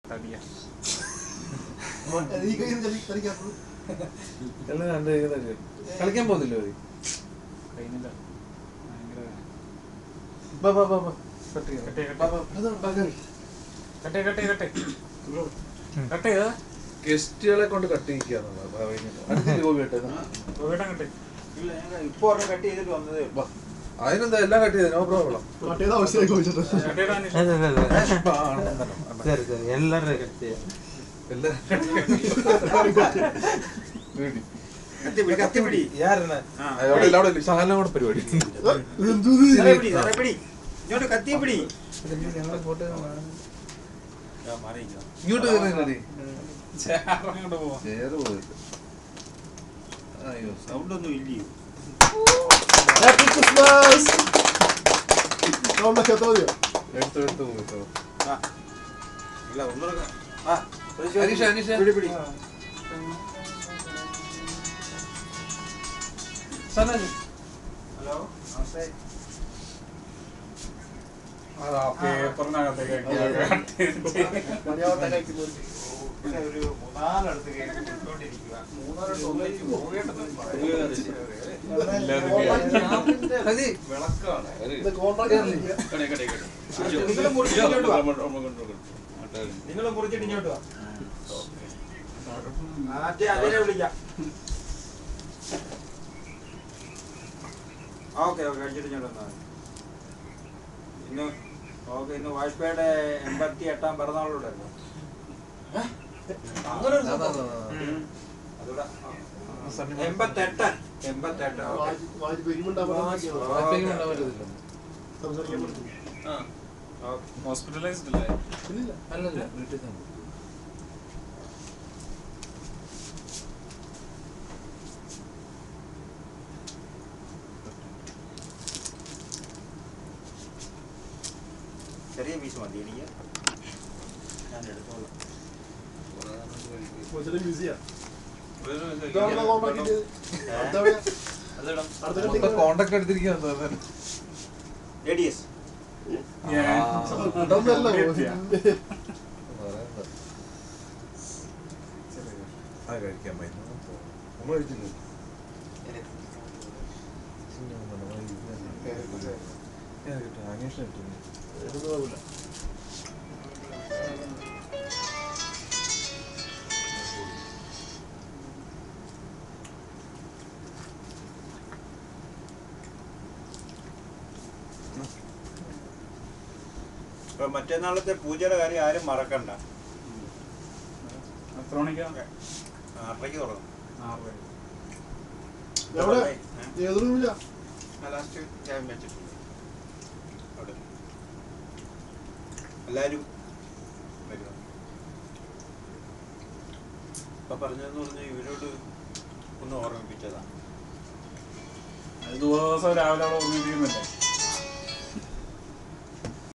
തടിയാ ഈ കയ്യിൽ ചലി- ചലിക്കാത്തത്. എല്ലാം കണ്ട് കഴിഞ്ഞാൽ കളിക്കാൻ പോകുന്നില്ല അവര് കഴിയുന്നില്ല ഭയങ്കര ബാ ബാ ബാ ബാ കട്ട് ചെയ്യാം. കട്ട് ചെയ്യ്, ബാ, ബാ. കട്ടെ കട്ടെ കട്ടെ കട്ട് ചെയ്താ ഗസ്റ്റുകളെ കൊണ്ട് കട്ട് ചെയ്യിക്കാന്നുള്ളത് പറയുന്നത്. അടുത്ത ഗോപി കട്ട് ചെയ്തോ? വീട്ടം കട്ടെ ഇല്ല ഞാൻ ഇപ്പൊ ഒരെണ്ണം കട്ട് ചെയ്തിട്ട് വന്നതേ ഉള്ളൂ. ബാ. അതിനെന്താ എല്ലാം കട്ട് ചെയ്തത് നോ പ്രോബ്ലം കട്ട് ചെയ്ത ആവശ്യമായി ചോദിച്ചിട്ട്. കട്ട് ചെയ്താ അനീഷ്. അല്ല, അല്ല, അല്ല. സരി സരി എല്ലാവരുടെ കട്ട് ചെയ്യാം എല്ലാം വീടി. കത്തിപ്പിടി കത്തിപ്പിടി യാരനെ ആ, അവിടെ എല്ലാം അവിടെ ശകലം കൂടെ പരിപാടി ഇതെന്തോ ഇത്? സാറേ പിടി സാറേ പിടി ഇങ്ങോട്ട് കത്തിയെ പിടി ആ, മാറിയിരിക്കാം. ഇങ്ങോട്ട് കയറി ചേർന്നങ്ങോട്ട് പോവാ ചേറ് പോയിട്ട് അയ്യോ സൗണ്ട് ഒന്നും ഇല്ലയോ Happy Christmas! നമ്മളൊക്കെ എത്താ മതിയോ? എടുത്ത് എടുത്ത് പോയിട്ടോ ആ ഇല്ല ഒന്നുകൂടെ ആ ഒരു അനീഷ, അനീഷ. പിടി പിടി സനൽ ഹലോ നമസ്തേ അതാ പേപ്പറിനകത്തേക്ക് കട്ട് ചെയ്തിട്ട് മണിയാവട്ടെ കഴിക്കുന്നത്. ഇവിടെ ഒരു മൂന്നാലടുത്ത് കേക്ക് കൊടുത്തോണ്ടിരിക്കുക മൂന്നാലടുത്ത് ഒന്നിച്ച് പോകേണ്ടതും അതി വിളക്കാണ് ഇത് contract ആണല്ലേ? നിങ്ങൾ മുറിച്ചിട്ട് ഇങ്ങോട്ട് വാ നിങ്ങൾ മുറിച്ചിട്ട് ഇങ്ങോട്ട് വാ മറ്റേ അതിനെ വിളിക്കാം ഓക്കെ ഓക്കെ കഴിച്ചിട്ട് ഇങ്ങോട്ട് വന്നാൽ മതി. ഇന്ന് ഓക്കെ ഇന്ന് വാജ്പേയിയുടെ എൺപത്തി എട്ടാം പിറന്നാളോടല്ലോ അങ്ങനെ ഒരു സംഭവം. അതുകൂടെ എൺപത്തെട്ട് എൺപത്തെട്ട് ഓക്കെ വാജി- വാജി പെരുമുണ്ടാ പറഞ്ഞാ വായ്പയ്ക്ക് ഉണ്ടാവാൻ പറ്റത്തില്ല സംസാരിക്കാൻ പറ്റും. ഓക്കെ ഹോസ്പിറ്റലൈസ്ഡ് അല്ലേ ഇല്ലില്ല. അല്ലല്ല വീട്ടിൽ തന്നെ ചെറിയ പീസ് മതി എനിക്ക് ഞാൻ എടുത്തോളാം കൊച്ചിന് busy-യാ. ഇതാണല്ലോ contract ചെയ്തത്. അടുത്ത എവിടെയാ? അടുത്ത മൊത്തം കെട്ടിങ് കോണ്ടാക്ട് എടുത്തിരിക്കാൻ തോന്നുന്നു എ ഡി എസ് ഇതൊന്നല്ല. പറയണ്ട. ആ കഴിക്കാൻ പറ്റും നമ്മൾ കഴിച്ചില്ല അന്വേഷണം കിട്ടുന്നു ഇതൊന്നും കുഴപ്പമില്ല. ഇപ്പൊ മറ്റന്നാളത്തെ പൂജയുടെ കാര്യം ആരും മറക്കണ്ട എത്ര മണിക്കാ ആറരയ്ക്ക് തുടങ്ങും ആറ് പേര് എവിടെ? ഏത് റൂമിലാ? ലാസ്റ്റ് ഞാൻ വെച്ചിട്ടുണ്ട് അവിടെ എല്ലാരും വരുക ഇപ്പൊ പറഞ്ഞതെന്ന് പറഞ്ഞ ഇവരോട് ഒന്ന് ഓർമ്മിപ്പിച്ചതാ അത് ദിവസം രാവിലെ അവിടെ ഓർമ്മിപ്പിക്കുന്നില്ലേ